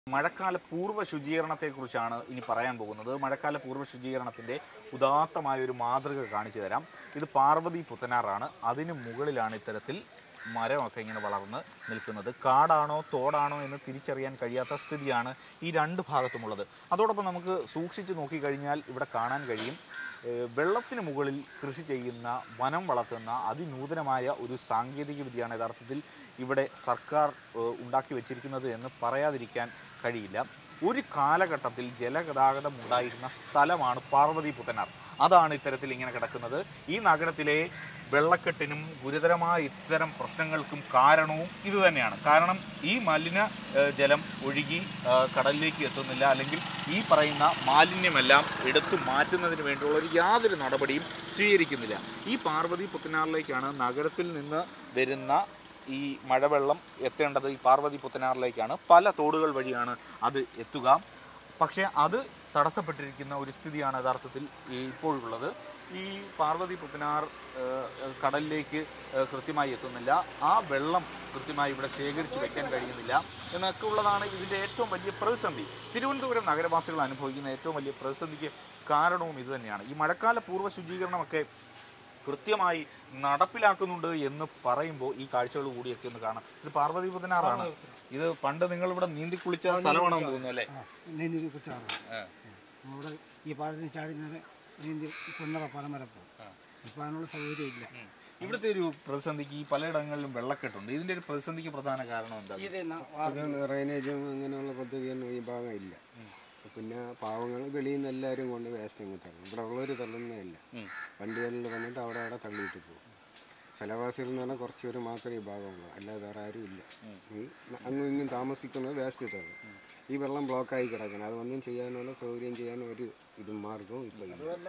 മഴക്കാല പൂർവ്വ ശുചീകരണത്തെക്കുറിച്ചാണ് ഇനി പറയാൻ പോകുന്നത് മഴക്കാല പൂർവ്വ ശുചീകരണത്തിൻ്റെ ഉദാത്തമായ ഒരു മാതൃക കാണിച്ചു തരാം ഇത് പാർവതി പുത്തനാറാണ് അതിന് മുകളിലാണ് ഇത്തരത്തിൽ മരമൊക്കെ ഇങ്ങനെ വളർന്ന് നിൽക്കുന്നത് കാടാണോ തോടാണോ എന്ന് തിരിച്ചറിയാൻ കഴിയാത്ത സ്ഥിതിയാണ് ഈ രണ്ട് ഭാഗത്തുമുള്ളത് അതോടൊപ്പം നമുക്ക് സൂക്ഷിച്ച് നോക്കിക്കഴിഞ്ഞാൽ ഇവിടെ കാണാൻ കഴിയും ഏഹ് വെള്ളത്തിന് മുകളിൽ കൃഷി ചെയ്യുന്ന വനം വളർത്തുന്ന അതിനൂതനമായ ഒരു സാങ്കേതിക വിദ്യയാണ് യഥാർത്ഥത്തിൽ ഇവിടെ സർക്കാർ ഏഹ് ഉണ്ടാക്കി വെച്ചിരിക്കുന്നത് എന്ന് പറയാതിരിക്കാൻ കഴിയില്ല ഒരു കാലഘട്ടത്തിൽ ജലഗതാഗതം ഉണ്ടായിരുന്ന സ്ഥലമാണ് പാർവതി പുത്തനാർ അതാണ് ഇത്തരത്തിൽ ഇങ്ങനെ കിടക്കുന്നത് ഈ നഗരത്തിലെ വെള്ളക്കെട്ടിനും ഗുരുതരമായ ഇത്തരം പ്രശ്നങ്ങൾക്കും കാരണവും ഇതുതന്നെയാണ് കാരണം ഈ മലിന ഏഹ് ജലം ഒഴുകി ഏഹ് കടലിലേക്ക് എത്തുന്നില്ല അല്ലെങ്കിൽ ഈ പറയുന്ന മാലിന്യമെല്ലാം എടുത്തു മാറ്റുന്നതിന് വേണ്ടിയുള്ള ഒരു യാതൊരു നടപടിയും സ്വീകരിക്കുന്നില്ല ഈ പാർവതി പുത്തനാറിലേക്കാണ് നഗരത്തിൽ നിന്ന് വരുന്ന ഈ മഴവെള്ളം എത്തേണ്ടത് ഈ പാർവതി പുത്തനാറിലേക്കാണ് പല തോടുകൾ വഴിയാണ് അത് എത്തുക പക്ഷേ അത് തടസ്സപ്പെട്ടിരിക്കുന്ന ഒരു സ്ഥിതിയാണ് യഥാർത്ഥത്തിൽ ഈ ഇപ്പോഴുള്ളത് ഈ പാർവതി പുത്തനാർ ഏഹ്, കടലിലേക്ക് ഏഹ്, കൃത്യമായി എത്തുന്നില്ല ആ വെള്ളം കൃത്യമായി ഇവിടെ ശേഖരിച്ചു വെക്കാൻ കഴിയുന്നില്ല എന്നൊക്കെ ഉള്ളതാണ് ഇതിൻ്റെ ഏറ്റവും വലിയ പ്രതിസന്ധി തിരുവനന്തപുരം നഗരവാസികൾ അനുഭവിക്കുന്ന ഏറ്റവും വലിയ പ്രതിസന്ധിക്ക് കാരണവും ഇത് തന്നെയാണ് ഈ മഴക്കാല പൂർവ്വ ശുചീകരണമൊക്കെ കൃത്യമായി നടപ്പിലാക്കുന്നുണ്ട് എന്ന് പറയുമ്പോൾ ഈ കാഴ്ചകൾ കൂടിയൊക്കെ ഒന്ന് കാണാം ഇത് പാർവതി പുത്തനാറാണ് ഇത് പണ്ട് നിങ്ങൾ ഇവിടെ നീന്തി കുളിച്ച സ്ഥലമാണെന്ന് തോന്നുന്നു അല്ലേ നീന്തി കുറിച്ചാണ് നമ്മുടെ ഈ പാടത്തിന് ചാടി നേരെ നീന്തി കുന്നറ പനമര പോകും ഇപ്പം അതിനുള്ള സൗകര്യം ഇല്ല ഇവിടുത്തെ ഒരു പ്രതിസന്ധിക്ക് ഈ പലയിടങ്ങളിലും വെള്ളക്കെട്ടുണ്ട് ഇതിന്റെ ഒരു പ്രതിസന്ധിക്ക് പ്രധാന കാരണം എന്താണ് ഇത് അത് ഡ്രൈനേജും അങ്ങനെയുള്ള പദ്ധതിയൊന്നും ഈ ഭാഗം ഇല്ല പിന്നെ പാവങ്ങൾ വെളിയിൽ നിന്ന് എല്ലാവരും കൊണ്ട് വേസ്റ്റ് അങ്ങ് തള്ളും ഇവിടെ ഉള്ളവർ തള്ളുന്നേ ഇല്ല ഉം. വണ്ടികളിൽ വന്നിട്ട് അവിടെ അവിടെ തള്ളിയിട്ട് പോകും സ്ഥലവാസികൾ എന്ന് പറഞ്ഞാൽ കുറച്ച് പേര് മാത്രമേ ഈ ഭാഗമുള്ളൂ അല്ലാതെ വേറെ ആരും ഇല്ല ഈ അങ്ങും ഇങ്ങും താമസിക്കുന്നത് വേസ്റ്റ് തള്ളും ഈ വെള്ളം ബ്ലോക്കായി കിടക്കണം അതൊന്നും ചെയ്യാനുള്ള സൗകര്യം ചെയ്യാൻ ഒരു ഇതും മാർഗവും ഇപ്പോൾ ഇല്ല അതുമല്ല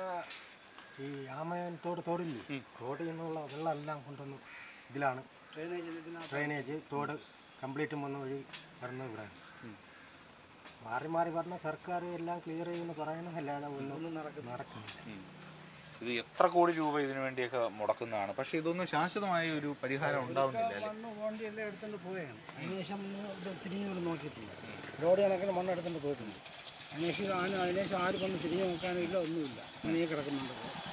ഈ ആമയൻ തോട് തോടില്ലേ തോടിൽ നിന്നുള്ള വെള്ളം എല്ലാം കൊണ്ടുവന്ന് ഇതിലാണ് ഡ്രൈനേജ് തോട് കംപ്ലീറ്റും വന്ന വഴി വരുന്നത് ഇവിടെ മാറി മാറി പറഞ്ഞ സർക്കാർ എല്ലാം ക്ലിയർ ചെയ്യുമെന്ന് പറയുന്നതല്ലാതെ ഒന്നും നടക്കുന്നില്ല ഇത് എത്ര കോടി രൂപ ഇതിനു വേണ്ടിയൊക്കെ മുടക്കുന്നതാണ് പക്ഷെ ഇതൊന്നും ശാശ്വതമായ ഒരു പരിഹാരം ഉണ്ടാവുന്നില്ല അല്ലേ മണ്ണ് വണ്ടിയെല്ലാം എടുത്തുകൊണ്ട് പോവുകയാണ് അതിനുശേഷം ഒന്ന് ഇത് തിരിഞ്ഞു കൊണ്ട് നോക്കിയിട്ടില്ല റോഡ് കണക്കിന് മണ്ണ് എടുത്തുകൊണ്ട് പോയിട്ടുണ്ട് അതിനുശേഷം ആരും അതിനുശേഷം ആരും വന്ന് തിരിഞ്ഞു നോക്കാനും ഇല്ല ഒന്നുമില്ല അങ്ങനെ കിടക്കുന്നുണ്ട്